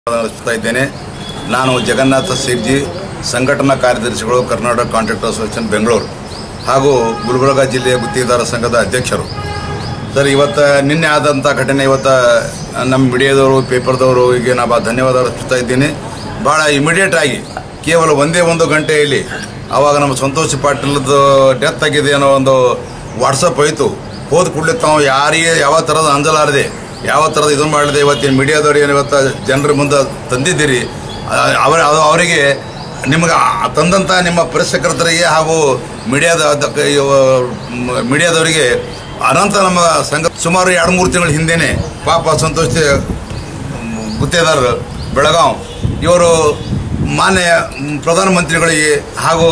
ನಡೆಸ್ತಾ ಇದ್ದೇನೆ ನಾನು ಜಗನ್ನಾಥ ಸೇರ್ಜಿ ಸಂಘಟನಾ ಕಾರ್ಯದರ್ಶಿಗಳು ಕರ್ನಾಟಕ ಕಾಂಟ್ರಾಕ್ಟ್ ಅಸೋಸಿಯೇಷನ್ ಬೆಂಗಳೂರು ಹಾಗೂ ಗುಲ್ಬರ್ಗ ಜಿಲ್ಲೆಯ ಗುತ್ತಿಗೆದಾರ ಸಂಘದ ಅಧ್ಯಕ್ಷರು ಸರ್ ಇವತ್ತು ನಿನ್ನೆ ಆದಂಥ ಘಟನೆ ಇವತ್ತು ನಮ್ಮ ಮೀಡಿಯಾದವರು ಪೇಪರ್ದವರು ಈಗ ನಾ ಭಾಳ ಧನ್ಯವಾದ ಅರ್ಪಿಸ್ತಾ ಇದ್ದೀನಿ ಭಾಳ ಇಮಿಡಿಯೇಟ್ ಆಗಿ ಕೇವಲ ಒಂದೇ ಒಂದು ಗಂಟೆಯಲ್ಲಿ ಆವಾಗ ನಮ್ಮ ಸಂತೋಷ್ ಪಾಟೀಲ್ದು ಡೆತ್ ಆಗಿದೆ ಅನ್ನೋ ಒಂದು ವಾಟ್ಸಪ್ ಹೋಯಿತು ಹೋದ ಕೂಡಲೇ ತಾವು ಯಾರಿಗೆ ಯಾವ ಥರದ ಅಂಜಲಾರದೆ ಯಾವ ಥರದ ಇದನ್ನು ಮಾಡದೆ ಇವತ್ತಿನ ಮೀಡಿಯಾದವ್ರು ಏನು ಇವತ್ತು ಜನರ ಮುಂದೆ ತಂದಿದ್ದೀರಿ ಆ- ಅವರ ಅದು ಅವರಿಗೆ ನಿಮಗೆ ಆ ತಂದಂಥ ನಿಮ್ಮ ಪ್ರೆಸ್ಸೆಕ್ರೆಟರಿಗೆ ಹಾಗೂ ಮೀಡಿಯಾದ ಅದ- ಇವ- ಮ- ಮೀಡಿಯಾದವರಿಗೆ ಅನಂತ ನಮ್ಮ ಸಂಘ ಸುಮಾರು ಎರಡು ಮೂರು ತಿಂಗಳ ಹಿಂದೆನೆ ಪಾಪ ಸಂತೋಷ್ ಗುತ್ತೇದಾರರು ಬೆಳಗಾವ್ ಇವರು ಮಾನ್ಯ ಮ್, ಪ್ರಧಾನಮಂತ್ರಿಗಳಿಗೆ ಹಾಗೂ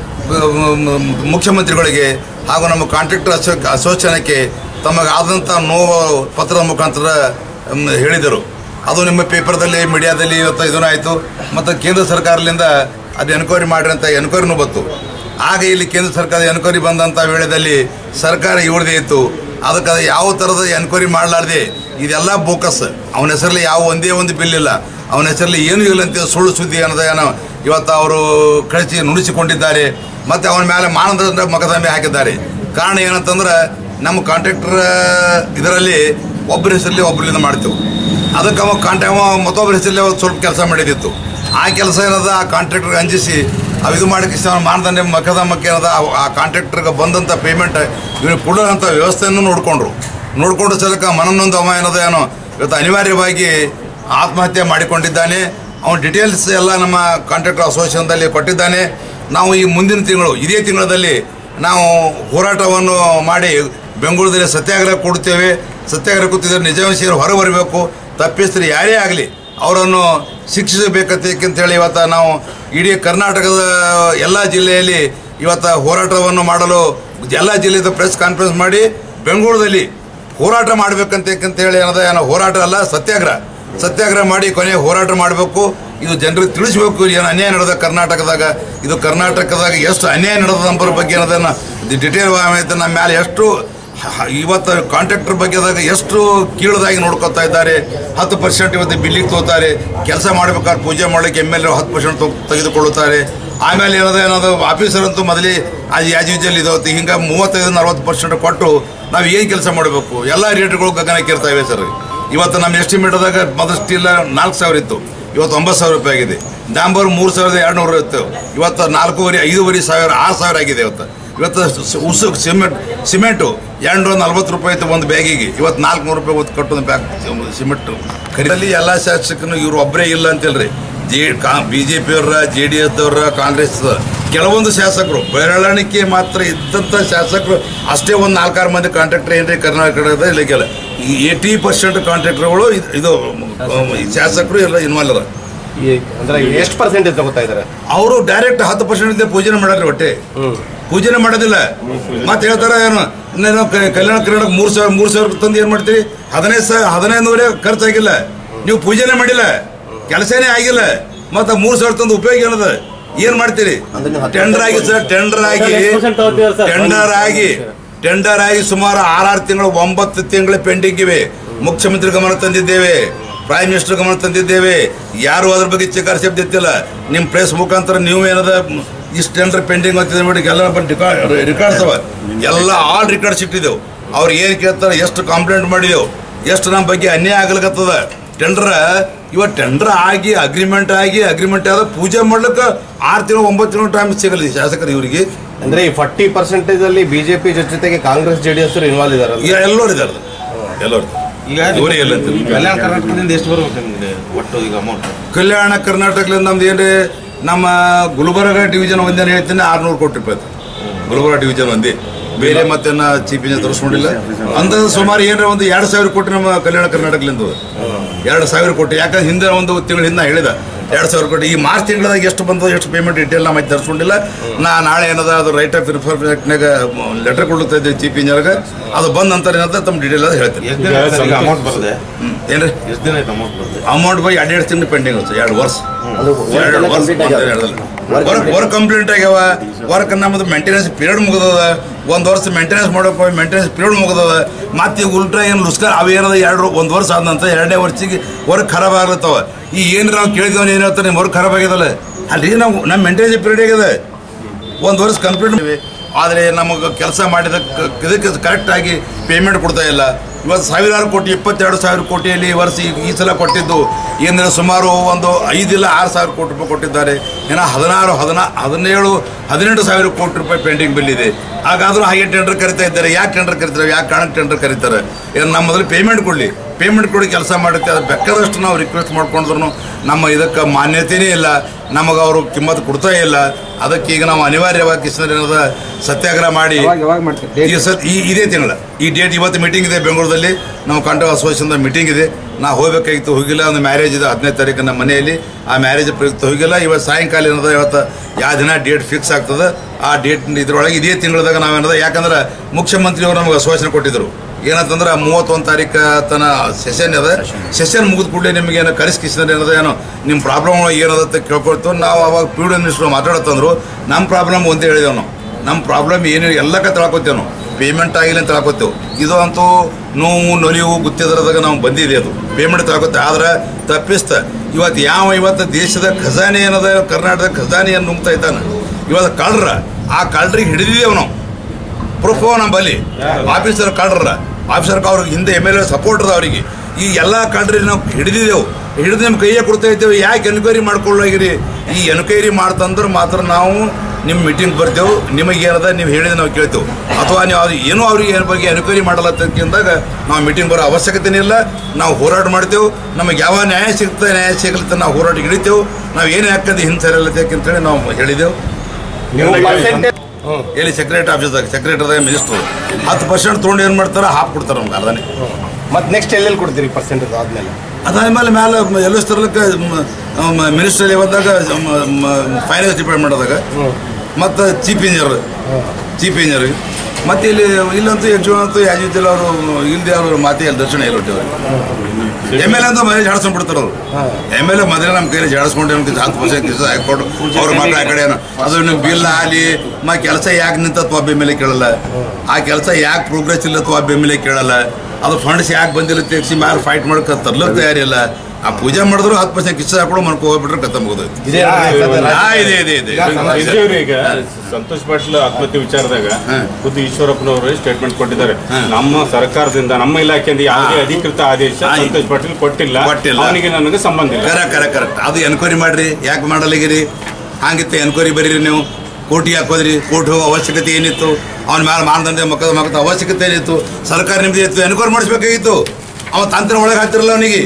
ಮ್, ಮ್, ಮುಖ್ಯಮಂತ್ರಿಗಳಿಗೆ ಹಾಗೂ ನಮ್ಮ ಕಾಂಟ್ರಾಕ್ಟರ್ ಅಸೋ ಅಸೋಸಿಯೇಷನ್ಗೆ ತಮಗಾದಂಥ ನೋವು ಪತ್ರದ ಮುಖಾಂತರ ಮ್, ಹೇಳಿದರು ಅದು ನಿಮ್ಮ ಪೇಪರ್ದಲ್ಲಿ ಮೀಡಿಯಾದಲ್ಲಿ ಇವತ್ತು ಇದೂ ಆಯಿತು ಮತ್ತು ಕೇಂದ್ರ ಸರ್ಕಾರದಿಂದ ಅದು ಎನ್ಕ್ವೈರಿ ಮಾಡಿರಿ ಅಂತ ಎನ್ಕ್ವೈರಿನೂ ಬಂತು ಆಗ ಇಲ್ಲಿ ಕೇಂದ್ರ ಸರ್ಕಾರದ ಎನ್ಕ್ವೈರಿ ಬಂದಂಥ ವೇಳೆಯಲ್ಲಿ ಸರ್ಕಾರ ಇವ್ರದೇ ಇತ್ತು ಅದಕ್ಕೆ ಅದು ಯಾವ ಥರದ ಎನ್ಕ್ವೈರಿ ಮಾಡಲಾರ್ದೆ ಇದೆಲ್ಲ ಬೋಕಸ್ ಅವನ ಹೆಸರಲ್ಲಿ ಯಾವ ಒಂದೇ ಒಂದು ಬಿಲ್ ಇಲ್ಲ ಅವನ ಹೆಸರಲ್ಲಿ ಏನೂ ಇಲ್ಲ ಅಂತ ಸುಳ್ಳು ಸುದ್ದಿ ಅನ್ನೋದು ಏನೋ ಇವತ್ತು ಅವರು ಕಳಿಸಿ ನುಡಿಸಿಕೊಂಡಿದ್ದಾರೆ ಮತ್ತು ಅವನ ಮೇಲೆ ಮಾನದಂಡ ಮೊಕದ್ದಮೆ ಹಾಕಿದ್ದಾರೆ ಕಾರಣ ಏನಂತಂದ್ರೆ ನಮ್ಮ ಕಾಂಟ್ರಾಕ್ಟರ್ ಇದರಲ್ಲಿ ಒಬ್ಬರ ಹೆಸರಲ್ಲಿ ಒಬ್ಬರಿಂದ ಮಾಡ್ತೇವೆ ಅದಕ್ಕೆ ಅವ ಕಾಂಟ್ರಾ ಅವ ಮತ್ತೊಬ್ಬರ ಹೆಸರಲ್ಲಿ ಅವ ಸ್ವಲ್ಪ ಕೆಲಸ ಮಾಡಿದಿತ್ತು ಆ ಕೆಲಸ ಏನದ ಆ ಕಾಂಟ್ರಾಕ್ಟರ್ಗೆ ಅಂಜಿಸಿ ಅವು ಇದು ಮಾಡಕ್ಕೆ ಅವನ ಮಾನದಂಡ ಮೊಕದ್ದಮಕ್ಕೆ ಏನದ ಆ- ಆ ಕಾಂಟ್ರಾಕ್ಟರ್ಗೆ ಬಂದಂಥ ಪೇಮೆಂಟ್ ಇವನಿಗೆ ಕೊಡುವಂಥ ವ್ಯವಸ್ಥೆಯನ್ನು ನೋಡಿಕೊಂಡ್ರು ನೋಡಿಕೊಂಡು ಸಲಕ ಮನನೊಂದು ಅವ ಏನದ ಏನೋ ಇವತ್ತು ಅನಿವಾರ್ಯವಾಗಿ ಆತ್ಮಹತ್ಯೆ ಮಾಡಿಕೊಂಡಿದ್ದಾನೆ ಅವನ ಡೀಟೇಲ್ಸ್ ಎಲ್ಲ ನಮ್ಮ ಕಾಂಟ್ರಾಕ್ಟರ್ ಅಸೋಸಿಯೇಷನ್ದಲ್ಲಿ ಕೊಟ್ಟಿದ್ದಾನೆ ನಾವು ಈ ಮುಂದಿನ ತಿಂಗಳು ಇದೇ ತಿಂಗಳಲ್ಲಿ ನಾವು ಹೋರಾಟವನ್ನು ಮಾಡಿ ಬೆಂಗಳೂರಲ್ಲಿ ಸತ್ಯಾಗ್ರಹ ಕೊಡುತ್ತೇವೆ ಸತ್ಯಾಗ್ರಹ ಕೂತಿದ್ರೆ ನಿಜಾಂಶ ಹೊರಬರಬೇಕು ತಪ್ಪಿಸ್ತಾರೆ ಯಾರೇ ಆಗಲಿ ಅವರನ್ನು ಶಿಕ್ಷಿಸಬೇಕಂತೇಳಿ ಇವತ್ತು ನಾವು ಇಡೀ ಕರ್ನಾಟಕದ ಎಲ್ಲ ಜಿಲ್ಲೆಯಲ್ಲಿ ಇವತ್ತು ಹೋರಾಟವನ್ನು ಮಾಡಲು ಎಲ್ಲ ಜಿಲ್ಲೆದ ಪ್ರೆಸ್ ಕಾನ್ಫರೆನ್ಸ್ ಮಾಡಿ ಬೆಂಗಳೂರಲ್ಲಿ ಹೋರಾಟ ಮಾಡಬೇಕಂತ ಹೇಳಿ ಅನ್ನೋದು ಏನೋ ಹೋರಾಟ ಅಲ್ಲ ಸತ್ಯಾಗ್ರಹ ಸತ್ಯಾಗ್ರಹ ಮಾಡಿ ಕೊನೆ ಹೋರಾಟ ಮಾಡಬೇಕು ಇದು ಜನರಿಗೆ ತಿಳಿಸ್ಬೇಕು ಏನು ಅನ್ಯಾಯ ನಡೆದ ಕರ್ನಾಟಕದಾಗ ಇದು ಕರ್ನಾಟಕದಾಗ ಎಷ್ಟು ಅನ್ಯಾಯ ನಡೆದ ನಂಬರ್ ಬಗ್ಗೆ ಅನ್ನೋದನ್ನು ಡಿಟೇಲ್ ಆಮೇಲೆ ನಮ್ಮ ಮೇಲೆ ಎಷ್ಟು ಹ- ಹ- ಇವತ್ತು ಕಾಂಟ್ರಾಕ್ಟರ್ ಬಗ್ಗೆದಾಗ ಎಷ್ಟು ಕೀಳದಾಗಿ ನೋಡ್ಕೊತಾ ಇದ್ದಾರೆ ಹತ್ತು ಪರ್ಸೆಂಟ್ ಇವತ್ತು ಬಿಲ್ಲಿಗೆ ತಗೋತಾರೆ ಕೆಲಸ ಮಾಡ್ಬೇಕಾದ್ರೆ ಪೂಜೆ ಮಾಡಲಿಕ್ಕೆ ಎಮ್ ಎಲ್ ಎ ಹತ್ತು ಪರ್ಸೆಂಟ್ ತೆಗೆದುಕೊಳ್ಳುತ್ತಾರೆ ಆಮೇಲೆ ಏನದ ಏನದು ಆಫೀಸರ್ ಅಂತೂ ಮೊದಲೇ ಅದು ಯಾಜ್ ಯೂಜಲ್ ಇದಾವತ್ತು ಹಿಂಗೆ ಮೂವತ್ತೈದು ನಲ್ವತ್ತು ಪರ್ಸೆಂಟ್ ಕೊಟ್ಟು ನಾವು ಏನು ಕೆಲಸ ಮಾಡಬೇಕು ಎಲ್ಲ ರೇಟ್ಗಳು ಗಗನಕ್ಕೆ ಇರ್ತವೆ ಸರ್ ಇವತ್ತು ನಮ್ಮ ಎಸ್ಟಿಮೇಟ್ದಾಗ ಮೊದಲು ಸ್ಟೀಲ್ ನಾಲ್ಕು ಸಾವಿರ ಇತ್ತು ಇವತ್ತು ಒಂಬತ್ತು ಸಾವಿರ ರೂಪಾಯಿ ಆಗಿದೆ ಡಾಂಬರ್ ಮೂರು ಸಾವಿರದ ಎರಡು ನೂರು ಇತ್ತು ಇವತ್ತು ನಾಲ್ಕೂವರೆ ಐದೂವರೆ ಸಾವಿರ ಆರು ಸಾವಿರ ಆಗಿದೆ ಇವತ್ತು ಇವತ್ತು ಸ- ಉಸು ಸಿಮೆಂಟ್ ಸಿಮೆಂಟು ಎರಡು ನಲ್ವತ್ತು ರೂಪಾಯಿ ಇತ್ತು ಒಂದು ಬ್ಯಾಗಿಗೆ ಇವತ್ತು ನಾಲ್ಕುನೂರು ರೂಪಾಯಿ ಹೊತ್ತು ಕಟ್ಟೊಂದು ಬ್ಯಾಗ್ ಸಿಮೆಂಟ್ ಖರೀದಲ್ಲಿ ಎಲ್ಲ ಶಾಸಕರು ಇವರು ಒಬ್ಬರೇ ಇಲ್ಲ ಅಂತೇಳ್ರಿ ಜೆ ಕಾ ಬಿ ಜೆ ಪಿಯವರ ಜೆ ಡಿ ಎಸ್ದವ್ರ ಕಾಂಗ್ರೆಸ್ ಕೆಲವೊಂದು ಶಾಸಕರು ಬೆರಳಿಕೆ ಮಾತ್ರ ಇದ್ದಂಥ ಶಾಸಕರು ಅಷ್ಟೇ ಒಂದು ನಾಲ್ಕಾರು ಮಂದಿ ಕಾಂಟ್ರಾಕ್ಟರ್ ಏನ್ರಿ ಕರ್ನಾಟಕದ ಇಲ್ಲಕ್ಕೆಲ್ಲ ಈ ಏಯ್ಟಿ ಪರ್ಸೆಂಟ್ ಕಾಂಟ್ರಾಕ್ಟರ್ಗಳು ಇದು- ಇದು ಈ ಶಾಸಕರು ಎಲ್ಲ ಇನ್ವಾಲ್ವ್ ಅದ ಈ ಅಂದ್ರೆ ಎಷ್ಟು ಪರ್ಸೆಂಟೇಜ್ ತಗೋತಾ ಇದಾರೆ ಅವರು ಡೈರೆಕ್ಟ್ ಹತ್ತು ಪರ್ಸೆಂಟ್ ಪೂಜೆನೆ ಮಾಡ್ರಿ ಒಟ್ಟೆ ಪೂಜೆನೆ ಮಾಡೋದಿಲ್ಲ ಮತ್ತೆ ಹೇಳ್ತಾರ ಏನು ಇನ್ನೇನು ಕ- ಕಲ್ಯಾಣ ಕರ್ನಾಟಕ ಮೂರು ಸಾವಿರ ಮೂರು ಸಾವಿರ ತಂದು ಏನು ಮಾಡ್ತೀರಿ ಹದಿನೈದು ಸಾವಿರ ಹದಿನೈದು ನೂರೇ ಖರ್ಚಾಗಿಲ್ಲ ನೀವು ಪೂಜೆನೆ ಮಾಡಿಲ್ಲ ಕೆಲಸನೇ ಆಗಿಲ್ಲ ಮತ್ತೆ ಮೂರು ಸಾವಿರ ತಂದು ಉಪಯೋಗ ಏನದ ಏನ್ ಮಾಡ್ತೀರಿ ಟೆಂಡರ್ ಆಗಿ ಸರ್ ಟೆಂಡರ್ ಆಗಿ ಟೆಂಡರ್ ಆಗಿ ಟೆಂಡರ್ ಆಗಿ ಸುಮಾರು ಆರಾರು ತಿಂಗಳು ಒಂಬತ್ತು ತಿಂಗಳು ಪೆಂಡಿಂಗ್ ಇವೆ ಮುಖ್ಯಮಂತ್ರಿ ಗಮನ ತಂದಿದ್ದೇವೆ ಪ್ರೈಮ್ ಮಿನಿಸ್ಟರ್ ಗಮನ ತಂದಿದ್ದೇವೆ ಯಾರು ಅದ್ರ ಬಗ್ಗೆ ಚಿಕಾರ ಶಬ್ದ ಎತ್ತಿಲ್ಲ ನಿಮ್ಮ ಪ್ರೆಸ್ ಮುಖಾಂತರ ನೀವು ಏನದ ಇಷ್ಟು ಟೆಂಡರ್ ಪೆಂಡಿಂಗ್ ಅಂತಿದೆ ನೋಡಿ ಎಲ್ಲ ರಿಕಾರ್ಡ್ಸ್ ಅವ ಎಲ್ಲ ಆಲ್ ರಿಕಾರ್ಡ್ಸ್ ಇಟ್ಟಿದ್ದೆವು ಅವ್ರು ಏನು ಕೇಳ್ತಾರೆ ಎಷ್ಟು ಕಂಪ್ಲೇಂಟ್ ಮಾಡಿದೆವು ಎಷ್ಟು ನಮ್ಮ ಬಗ್ಗೆ ಅನ್ಯಾಯ ಆಗ್ಲಿಕತ್ತದ ಟೆಂಡರ್ ಇವತ್ತು ಟೆಂಡರ್ ಆಗಿ ಅಗ್ರಿಮೆಂಟ್ ಆಗಿ ಅಗ್ರಿಮೆಂಟ್ ಆದ ಪೂಜೆ ಮಾಡ್ಲಿಕ್ಕೆ ಆರು ತಿಂಗಳು ಒಂಬತ್ತು ತಿಂಗಳು ಟೈಮ್ ಸಿಗಲ್ಲ ಈ ಶಾಸಕರು ಇವರಿಗೆ ಅಂದ್ರೆ ಈ ಫಾರ್ಟಿ ಪರ್ಸೆಂಟೇಜ್ ಅಲ್ಲಿ ಬಿಜೆಪಿ ಜೊತೆಗೆ ಕಾಂಗ್ರೆಸ್ ಜೆಡಿಎಸ್ ಇನ್ವಾಲ್ವ್ ಇದಾರಲ್ಲ ಈಗ ಎಲ್ಲರೂ ಇದ್ದಾರೆ ಎಲ್ಲರೂ ಈಗ ಇವರೇ ಎಲ್ಲ ಅಂತೀವಿ. ಕಲ್ಯಾಣ ಕರ್ನಾಟಕದಿಂದ ಎಷ್ಟು ಬರ್ಬೇಕು ನಿಮ್ಗೆ ಒಟ್ಟು ಈಗ ಅಮೌಂಟ್ ಕಲ್ಯಾಣ ಕರ್ನಾಟಕದಿಂದ ನಮ್ದು ಏನ್ರಿ ನಮ್ಮ ಗುಲ್ಬರ್ಗ ಡಿವಿಷನ್ ಒಂದೇನು ಹೇಳ್ತೀನಿ ಆರ್ನೂರು ಕೋಟಿ ರೂಪಾಯಿ ಆಯ್ತು. ಗುಲ್ಬರ್ಗ ಡಿವಿಷನ್ ಒಂದೇ ಬೇರೆ ಮತ್ತೆ ಚೀಫ್ ಇಂಜಿನಿಯರ್ ತರಿಸ್ಕೊಂಡಿಲ್ಲ ಅಂದ ಸುಮಾರು ಏನಾರ ಒಂದು ಎರಡು ಸಾವಿರ ಕೋಟಿ ನಮ್ಮ ಕಲ್ಯಾಣ ಕರ್ನಾಟಕದಿಂದ ಎರಡು ಸಾವಿರ ಕೋಟಿ ಯಾಕಂದ್ರೆ ಹಿಂದೆ ಒಂದು ತಿಂಗಳ ಹಿಂದೆ ನಾ ಹೇಳಿದ ಎರಡು ಸಾವಿರ ಕೋಟಿ ಈ ಮಾರ್ಚ್ ತಿಂಗಳದಾಗ ಎಷ್ಟು ಬಂದದ ಎಷ್ಟು ಪೇಮೆಂಟ್ ಡೀಟೇಲ್ ನಮ್ಮ ತರಿಸ್ಕೊಂಡಿಲ್ಲ ನಾ ನಾಳೆ ಏನದ ಅದು ರೈಟ್ ಆಫ್ ಇನ್ಫಾರ್ಮೇಷನ್ಯಾಗ ಲೆಟರ್ ಕೊಡ್ತಾ ಇದ್ದೀವಿ ಚೀಫ್ ಇಂಜಿನಿಯರ್ಗೆ ಅದು ಬಂದ ನಂತರ ಏನದ ತಮ್ಮ ಡೀಟೇಲ್ ಅದು ಹೇಳ್ತೀನಿ ಎಷ್ಟು ದಿನ ಆಯ್ತು ಈಗ ಅಮೌಂಟ್ ಬರ್ತದೆ ಹ್ಮ್. ಏನ್ರಿ ಎಷ್ಟು ದಿನ ಆಯ್ತು ಅಮೌಂಟ್ ಬರ್ತದೆ ಅಮೌಂಟ್ ಬೈ ಎರಡು ತಿಂಗಳು ಪೆಂಡಿಂಗ್ ಆಯ್ತು ಎರಡು ವರ್ಷ ಅದು work ಎರಡು ಎಲ್ಲ ವರ್ಷ complete ಆಗ್ಯಾವ. ವರ್ಕ್ ವರ್ಕ್ ಕಂಪ್ಲೀಟ್ ಆಗ್ಯಾವ ವರ್ಕ್ ನಮ್ಮದು ಮೇಂಟೆನೆನ್ಸ್ ಪೀರಿಯಡ್ ಮುಗಿದದ ಒಂದು ವರ್ಷ ಮೇಂಟೆನೆನ್ಸ್ ಮಾಡೋಕೆ ಹೋಗಿ ಮೇಂಟೆನೆನ್ಸ್ ಪೀರಿಯಡ್ ಮುಗಿದದ ಮತ್ತೆ ಈಗ ಉಲ್ಟಾ ಏನು ಲುಸ್ಕ ಅವೇನದ ಎರಡು ಒಂದು ವರ್ಷ ಆದ ನಂತರ ಎರಡನೇ ವರ್ಷಕ್ಕೆ ವರ್ಕ್ ಖರಾಬ್ ಆಗ್ಲತ್ತವ ಈ ಏನು ನಾವು ಕೇಳಿದವನು ಏನು ಹೇಳ್ತಾರೆ ನಿಮ್ಮ ವರ್ಕ್ ಖರಾಬ್ ಆಗ್ಯದಲ್ಲ ಅಲ್ಲಿ ನಾವು ನಮ್ಮ ಮೇಂಟೆನೆನ್ಸ್ ಪೀರಿಯಡ್ ಆಗಿದೆ ಒಂದು ವರ್ಷ ಕಂಪ್ಲೀಟ್ ಆದರೆ ನಮಗೆ ಕೆಲಸ ಮಾಡಿದ ಕ- ಇದಕ್ಕೆ ಕರೆಕ್ಟಾಗಿ ಪೇಮೆಂಟ್ ಕೊಡ್ತಾ ಇಲ್ಲ ಇವತ್ತು ಸಾವಿರಾರು ಕೋಟಿ ಇಪ್ಪತ್ತೆರಡು ಸಾವಿರ ಕೋಟಿಯಲ್ಲಿ ಈ ವರ್ಷ ಈ- ಈ ಸಲ ಕೊಟ್ಟಿದ್ದು ಏನಂದರೆ ಸುಮಾರು ಒಂದು ಐದಿಲ್ಲ ಆರು ಸಾವಿರ ಕೋಟಿ ರೂಪಾಯಿ ಕೊಟ್ಟಿದ್ದಾರೆ ಏನೋ ಹದಿನಾರು ಹದಿನಾ ಹದಿನೇಳು ಹದಿನೆಂಟು ಸಾವಿರ ಕೋಟಿ ರೂಪಾಯಿ ಪೆಂಡಿಂಗ್ ಬಿಲ್ ಇದೆ ಹಾಗಾದರೂ ಹಾಗೆ ಟೆಂಡರ್ ಕರಿತಾ ಇದ್ದಾರೆ ಯಾಕೆ ಟೆಂಡರ್ ಕರಿತಾರೆ ಯಾಕೆ ಕಾರಣಕ್ಕೆ ಟೆಂಡರ್ ಕರೀತಾರೆ ಏನು ನಮ್ಮ ಮೊದಲು ಪೇಮೆಂಟ್ ಕೊಡಲಿ ಪೇಮೆಂಟ್ ಕೊಡಿ ಕೆಲಸ ಮಾಡುತ್ತೆ ಅದು ಬೇಕಾದಷ್ಟು ನಾವು ರಿಕ್ವೆಸ್ಟ್ ಮಾಡ್ಕೊಂಡ್ರು ನಮ್ಮ ಇದಕ್ಕೆ ಮಾನ್ಯತೆಯೇ ಇಲ್ಲ ನಮಗೆ ಅವರು ಕಿಮ್ಮತ್ತು ಕೊಡ್ತಾ ಇಲ್ಲ ಅದಕ್ಕೆ ಈಗ ನಾವು ಅನಿವಾರ್ಯವಾಗಿ ಕಿಶನದ ಸತ್ಯಾಗ್ರಹ ಮಾಡಿ ಈ ಸತ್ ಈ ಇದೇ ತಿಂಗಳ ಈ ಡೇಟ್ ಇವತ್ತು ಮೀಟಿಂಗ್ ಇದೆ ಬೆಂಗಳೂರಲ್ಲಿ ನಾವು ಕಾಂಟ್ರಾ ಅಸೋಸಿಯೇಷನ್ ಮೀಟಿಂಗ್ ಇದೆ ನಾ ಹೋಗ್ಬೇಕಾಗಿತ್ತು ಹೋಗಿಲ್ಲ ಒಂದು ಮ್ಯಾರೇಜ್ ಇದೆ ಹದಿನೈದು ತಾರೀಕು ನಮ್ಮ ಮನೆಯಲ್ಲಿ ಆ ಮ್ಯಾರೇಜ್ ಪ್ರಯುಕ್ತ ಹೋಗಿಲ್ಲ ಇವತ್ತು ಸಾಯಂಕಾಲ ಏನದ ಇವತ್ತು ಯಾವ ದಿನ ಡೇಟ್ ಫಿಕ್ಸ್ ಆಗ್ತದೆ ಆ ಡೇಟ್ ಇದ್ರೊಳಗೆ ಇದೇ ತಿಂಗಳದಾಗ ನಾವೇನದ ಯಾಕಂದ್ರೆ ಮುಖ್ಯಮಂತ್ರಿಯವರು ನಮಗೆ ಆಶ್ವಾಸನೆ ಕೊಟ್ಟಿದ್ರು ಏನಂತಂದ್ರೆ ಮೂವತ್ತೊಂದು ತಾರೀಕು ತನ ಸೆಷನ್ ಅದ ಸೆಷನ್ ಮುಗಿದ ಕೂಡಲೇ ನಿಮಗೆ ಏನೋ ಕರೆಸ್ಕಿಸಿದ್ರೆ ಏನದ ಏನೋ ನಿಮ್ಮ ಪ್ರಾಬ್ಲಮ್ ಏನದ ಅಂತ ಕೇಳ್ಕೊಳ್ತು ನಾವು ಅವಾಗ ಪಿ ಡಿ ಮಿನಿಸ್ಟ್ರು ಮಾತಾಡತ್ತಂದ್ರು ನಮ್ಮ ಪ್ರಾಬ್ಲಮ್ ಒಂದೇ ಹೇಳಿದೆವು ನಾವು ನಮ್ಮ ಪ್ರಾಬ್ಲಮ್ ಏನು ಎಲ್ಲಕ್ಕ ತಿಳ್ಕೊತೇವೆ ನಾವು ಪೇಮೆಂಟ್ ಆಗಿಲ್ಲ ಅಂತ ತಿಳ್ಕೊತೇವೆ ಇದು ಅಂತೂ ನೋವು ನಲಿವು ಗುತ್ತಿದ್ರದಾಗ ನಾವು ಬಂದಿದೆ ಅದು ಪೇಮೆಂಟ್ ತಿಳ್ಕೊತೇವೆ ಆದ್ರೆ ತಪ್ಪಿಸ್ತ ಇವತ್ತು ಯಾವ ಇವತ್ತು ದೇಶದ ಖಜಾನೆ ಏನದ ಕರ್ನಾಟಕದ ಖಜಾನೆಯನ್ನು ನುಂಗ್ತಾ ಇದ್ದಾನೆ ಇವತ್ತು ಕಳ್ರ ಆ ಕಳ್ರಿಗೆ ಹಿಡಿದಿದ್ದೇವೆ ನಾವು ಪ್ರೂಫ್ ನಮ್ಮ ಬಲ್ಲಿ ಆಫೀಸರ್ ಕಳ್ರ ಆಫೀಸರ್ ಅವ್ರಿಗೆ ಹಿಂದೆ ಎಮ್ ಎಲ್ ಎ ಸಪೋರ್ಟ್ ಅದ ಅವರಿಗೆ ಈ ಎಲ್ಲ ಕಳ್ರಿ ನಾವು ಹಿಡಿದಿದ್ದೆವು ಹಿಡಿದು ನಿಮ್ಮ ಕೈಯೇ ಕೊಡ್ತಾ ಇದ್ದೇವೆ ಯಾಕೆ ಎನ್ಕ್ವೈರಿ ಮಾಡ್ಕೊಳ್ಳೋಗಿರಿ ಈ ಎನ್ಕ್ವೈರಿ ಮಾಡ್ತಂದ್ರೆ ಮಾತ್ರ ನಾವು ನಿಮ್ಮ ಮೀಟಿಂಗ್ ಬರ್ತೇವೆ ನಿಮಗೆ ಏನದ ನೀವು ಹೇಳಿದ ನಾವು ಕೇಳ್ತೇವೆ ಅಥವಾ ನೀವು ಅದು ಏನೋ ಅವ್ರಿಗೆ ಏನ್ ಬಗ್ಗೆ ಎನ್ಕ್ವೈರಿ ಮಾಡಲತ್ತಕ್ಕಿಂದಾಗ ನಾವು ಮೀಟಿಂಗ್ ಬರೋ ಅವಶ್ಯಕತೆನೇ ಇಲ್ಲ ನಾವು ಹೋರಾಟ ಮಾಡ್ತೇವೆ ನಮಗೆ ಯಾವ ನ್ಯಾಯ ಸಿಗ್ತದೆ ನ್ಯಾಯ ಸಿಗ್ಲತ್ತ ನಾವು ಹೋರಾಟ ಹಿಡಿತೇವೆ ನಾವು ಏನು ಯಾಕಂದ್ರೆ ಹಿಂಸರಿಲ್ಲತ್ತೆ ಅಂತೇಳಿ ನಾವು ಹೇಳಿದೆವು ನೀವು percentage- ಎಲ್ಲಿ ಸೆಕ್ರೆಟರಿ ಆಫೀಸ್ದಾಗ ಸೆಕ್ರೆಟರಿದಾಗ ಮಿನಿಸ್ಟ್ರು ಹತ್ತು ಪರ್ಸೆಂಟ್ ತೊಗೊಂಡು ಏನು ಮಾಡ್ತಾರೆ ಹಾಫ್ ಕೊಡ್ತಾರೆ ನಮ್ಗೆ ಅರ್ಧನೇ ಮತ್ತೆ ನೆಕ್ಸ್ಟ್ ಎಲ್ಲೆಲ್ಲಿ ಕೊಡ್ತೀರಿ ಪರ್ಸೆಂಟೇಜ್ ಆದ್ಮೇಲೆ ಅದಾದ್ಮೇಲೆ ಮೇಲೆ ಎಲ್ಲೋ ತರಲಿಕ್ಕೆ ಮಿನಿಸ್ಟರ್ ಲೆವೆಲ್ದಾಗ ಫೈನಾನ್ಸ್ ಡಿಪಾರ್ಟ್ಮೆಂಟ್ದಾಗ ಮತ್ತು ಚೀಫ್ ಇಂಜಿನಿಯರ್ ಚೀಫ್ ಇಂಜಿನಿಯರ್ ಮತ್ತು ಇಲ್ಲಿ ಇಲ್ಲಂತೂ ಯಜು ಅಂತೂ ಯಾಜಿದ್ದಿಲ್ಲ ಅವರು ಇಲ್ಲದೆ ಅವರು ಮಾತೇ ಇಲ್ಲ ದರ್ಶನ ಇಲ್ಲ ಒಟ್ಟಿಗೆ ಎಮ್ ಎಲ್ ಅಂತೂ ಮನೆ ಜಾಡಿಸ್ಕೊಂಡು ಬಿಡ್ತಾರೆ ಅವರು ಎಮ್ ಎಲ್ ಎ ಮೊದಲೇ ನಮ್ಮ ಕೈಲಿ ಜಾಡಿಸ್ಕೊಂಡು ಏನಕ್ಕೆ ಹತ್ತು ಪರ್ಸೆಂಟ್ ಕೆಲಸ ಹಾಕ್ಕೊಂಡು ಅವ್ರ ಮಕ್ಕಳ ಆ ಕಡೆ ಏನೋ ಅದು ನಿಮ್ಗೆ ಬಿಲ್ ಆಗಲಿ ಮ ಕೆಲಸ ಯಾಕೆ ನಿಂತತ್ವ ಒಬ್ಬ ಎಮ್ ಎಲ್ ಎ ಕೇಳಲ್ಲ ಆ ಕೆಲಸ ಯಾಕೆ ಪ್ರೋಗ್ರೆಸ್ ಇಲ್ಲತ್ವ ಒಬ್ಬ ಎಮ್ ಎಲ್ ಎ ಕೇಳಲ್ಲ ಅದು ಫಂಡ್ಸ್ ಯಾಕೆ ಬಂದಿಲ್ಲ ತೆಗ್ಸಿ ಮೇಲೆ ಫೈಟ್ ಮಾಡಕ್ಕೆ ತರ್ಲಕ್ಕೆ ತಯಾರಿಲ್ಲ ಆ ಪೂಜೆ ಮಾಡಿದ್ರು ಹತ್ತು ಪರ್ಸೆಂಟ್ ಕಿಚ್ಚ ಹಾಕೊಂಡು ಮನ್ಕೊ ಹೋಗ್ಬಿಟ್ರೆ ಕತ್ತ ಮುಗಿದೋಯ್ತು ಇದೇ ಆ, ಇದೆ ಇದೆ ಇದೆ ಇದೇವ್ರಿ ಈಗ ಸಂತೋಷ್ ಪಾಟೀಲ್ ಆತ್ಮಹತ್ಯೆ ವಿಚಾರದಾಗ ಹಾ. ಖುದ್ದು ಈಶ್ವರಪ್ಪನವರು ಸ್ಟೇಟ್ಮೆಂಟ್ ಕೊಟ್ಟಿದ್ದಾರೆ ಹಾ. ನಮ್ಮ ಸರ್ಕಾರದಿಂದ ನಮ್ಮ ಇಲಾಖೆಯಿಂದ ಯಾವುದೇ ಹಾ. ಅಧಿಕೃತ ಆದೇಶ ಆಯ್ತು. ಸಂತೋಷ್ ಪಾಟೀಲ್ ಕೊಟ್ಟಿಲ್ಲ ಕೊಟ್ಟಿಲ್ಲ. ಅವನಿಗೆ ನನಗೆ ಸಂಬಂಧ ಇಲ್ಲ ಕರೆಕ್ಟ್ ಕರೆಕ್ಟ್ ಕರೆಕ್ಟ್ ಅದು ಎನ್ಕ್ವೈರಿ ಮಾಡ್ರಿ ಯಾಕೆ ಮಾಡಲಿಗಿರಿ ಹಂಗಿತ್ತು ಎನ್ಕ್ವೈರಿ ಬರೀರಿ ನೀವು ಕೋರ್ಟಿಗೆ ಹಾಕೋದ್ರಿ ಕೋರ್ಟ್ ಹೋಗೋ ಅವಶ್ಯಕತೆ ಏನಿತ್ತು ಅವ್ನ ಮೇಲೆ ಮಾನದಂಡ ಮಕ್ಕಳ ಮಕ್ಕಳ ಅವಶ್ಯಕತೆ ಏನಿತ್ತು ಸರ್ಕಾರ ನಿಮ್ದು ಇತ್ತು ಎನ್ಕ್ವೈರಿ ಮಾಡಿಸ್ಬೇಕಾಗಿತ್ತು ಅವ ತಂತ್ರ ಒಳಗೆ ಹಾಕ್ತಿರಲ್ಲ ಅವನಿಗೆ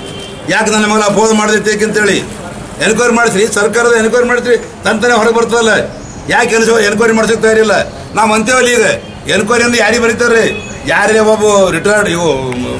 ಯಾಕೆ ನನ್ನ ಮಗಳ ಅಪೋಸ್ ಮಾಡಿದೈತೆ ಅಂತೇಳಿ ಎನ್ಕ್ವೈರಿ ಮಾಡಿಸ್ರಿ ಸರ್ಕಾರದ ಎನ್ಕ್ವೈರಿ ಮಾಡಿಸ್ರಿ ತಂತಾನೆ ಹೊರಗೆ ಬರ್ತದಲ್ಲ ಯಾಕೆ ಕೆಲಸ ಎನ್ಕ್ವೈರಿ ಮಾಡ್ಸಕ್ ತಯಾರಿಲ್ಲ ನಾವು ಅಂತೇವಲ್ಲ ಈಗ ಎನ್ಕ್ವೈರಿ ಅಂದ್ರೆ ಯಾರಿಗೆ ಬರೀತಾರೆ ಯಾರೇ ಒಬ್ಬ ರಿಟೈರ್ಡ್ ಇವು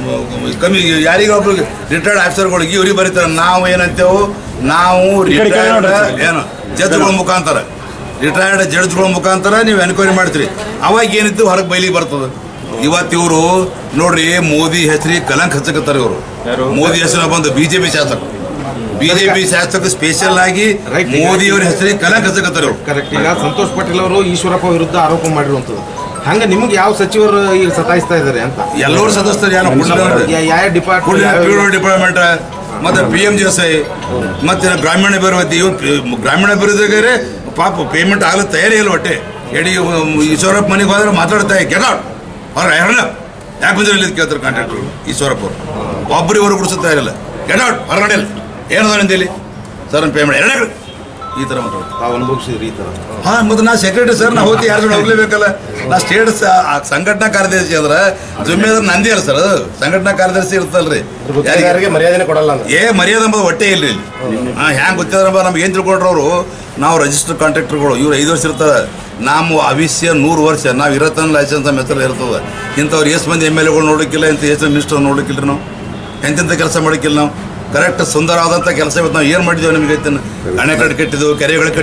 ಕಮ್ಮಿ ಯಾರಿಗೆ ಒಬ್ರು ರಿಟೈರ್ಡ್ ಆಫೀಸರ್ಗಳಿಗೆ ಇವ್ರಿಗೆ ಬರೀತಾರೆ ನಾವು ಏನಂತೇವು ನಾವು ರಿಟೈರ್ಡ್ ಏನು ಜಡ್ಜ್ಗಳ ಮುಖಾಂತರ ರಿಟೈರ್ಡ್ ಜಡ್ಜ್ಗಳ ಮುಖಾಂತರ ನೀವು ಎನ್ಕ್ವೈರಿ ಮಾಡ್ತೀರಿ ಅವಾಗ ಏನಿತ್ತು ಹೊರಗೆ ಬೈಲಿಗೆ ಬರ್ತದೆ ಇವತ್ತು ಇವರು ನೋಡ್ರಿ ಮೋದಿ ಹೆಸರಿಗೆ ಕಲಂಕ್ ಹಚ್ಚಕತ್ತಾರ ಇವರು ಯಾರು? ಮೋದಿ ಹೆಸರು ಬಂದು ಬಿಜೆಪಿ ಶಾಸಕ ಬಿಜೆಪಿ ಶಾಸಕ ಸ್ಪೆಷಲ್ ಆಗಿ Right. ಮೋದಿ ಅವ್ರ ಹೆಸರಿಗೆ ಕಲಂಕ್ ಹಚ್ಚಕತ್ತಾರ ಇವರು ಕರೆಕ್ಟ್ ಈಗ ಸಂತೋಷ್ ಪಾಟೀಲ್ ಅವರು ಈಶ್ವರಪ್ಪ ವಿರುದ್ಧ ಆರೋಪ ಮಾಡಿರುವಂಥದ್ದು ಹಂಗ ನಿಮ್ಗೆ ಯಾವ ಸಚಿವರು ಈಗ ಸತಾಯಿಸ್ತಾ ಇದ್ದಾರೆ ಅಂತ ಎಲ್ಲರೂ ಸದಸ್ಯರು ಯಾರು ಯಾ- ಯಾವ ಡಿಪಾರ್ಟ್ಮೆಂಟ್ ಡಿಪಾರ್ಟ್ಮೆಂಟ್ ಡಿಪಾರ್ಟ್ಮೆಂಟ್ ಮತ್ತೆ P M G S Y ಮತ್ತೆ ಗ್ರಾಮೀಣ ಅಭಿವೃದ್ಧಿ ಇವು ಪಿ- ಗ್ರಾಮೀಣ ಅಭಿವೃದ್ಧಿಗಾರೆ ಪಾಪ ಪೇಮೆಂಟ್ ಆಗಲು ತಯಾರಿ ಇಲ್ಲ ಒಟ್ಟೆ ಎಡಿ ಈಶ್ವರಪ್ಪ ಮನೆಗೆ ಹೋದ್ರೆ ಮಾತಾಡ್ತಾ ಗೆಟ್ ಔಟ್ ಅವ್ರ ಯಾರನ್ನ ಯಾಕೆ ಬಂದ್ರೆ ಇಲ್ಲಿ ಕೇಳ್ತಾರೆ ಕಾಂಟ್ರಾಕ್ಟ್ರು ಈಶ್ವರಪ್ಪ ಅವರು ಒಬ್ಬರು ಇವರು ಗುಡಿಸುತ್ತಾ ಇರಲ್ಲ ಗೆಟ್ ಔಟ್ ಹೊರಗಡೆ ಏನದ ನಿಂದಲ್ಲಿ ಸರ್ ಪೇಮೆಂಟ್ ಎರಡೇ ಈ ಥರ ಮಾತಾಡ್ತಾರೆ ತಾವು ಅನುಭವಿಸಿದ್ರಿ ಈ ತರ ಹಾ ಮತ್ತೆ ನಾ ಸೆಕ್ರೆಟರಿ ಸರ್ ನಾ ಹೋಗಿ ಯಾರು ಹೋಗ್ಲೇಬೇಕಲ್ಲ ನಾ ಸ್ಟೇಟ್ ಸಂಘಟನಾ ಕಾರ್ಯದರ್ಶಿ ಅಂದ್ರೆ ಜುಮ್ಮೇದಾರ್ ನಂದಿ ಅಲ್ಲ ಸರ್ ಅದು ಸಂಘಟನಾ ಕಾರ್ಯದರ್ಶಿ ಇರ್ತಲ್ರಿ ಯಾರಿಗೆ? ಗುತ್ತಿಗೆದಾರರಿಗೆ ಮರ್ಯಾದೆನೆ ಕೊಡಲ್ಲ ಅಂದ್ರೆ ಏ ಮರ್ಯಾದೆ ಅಂಬದು ಹೊಟ್ಟೆ ಇಲ್ಲ ಇಲ್ಲಿ ಹಾ ಹ್ಯಾಂಗ ಗೊತ್ತಿದ್ರ ನಮ್ಗೆ ಏನ್ ತಿಳ್ಕೊಂಡ್ರು ಅವರು ನಾವು ರಿಜಿಸ್ಟರ್ ಕಾಂಟ್ರಾಕ್ಟರ್ಗಳು ಇವ್ರು ಐದು ವರ್ಷ ಇರ್ತಾರೆ ನಾವು ಅವಿಷ್ಯ ನೂರು ವರ್ಷ ನಾವು ಇರತ್ತನ ಲೈಸೆನ್ಸ್ ನಮ್ಮ ಹೆಸರು ಇರ್ತದೆ ಇಂಥವ್ರು ಎಷ್ಟು ಮಂದಿ ಎಮ್ ಎಲ್ ಎಗಳು ನೋಡೋಕ್ಕಿಲ್ಲ ಇಂಥ ಎಷ್ಟು ಮಿನಿಸ್ಟರ್ ನೋಡೋಕ್ಕಿಲ್ಲ ನಾವು ಎಂತೆಂಥ ಕೆಲಸ ಮಾಡೋಕ್ಕಿಲ್ಲ ನಾವು ಕರೆಕ್ಟ್ ಸುಂದರವಾದಂಥ ಕೆಲಸ ಇವತ್ತು ನಾವು ಏನು ಮಾಡಿದ್ದೇವೆ ನಿಮಗೆ ಅಣೆಕಟ್ಟು ಕಟ್ಟಿದ್ದು ಕೆರೆಗಳು ಕಟ್ಟಿ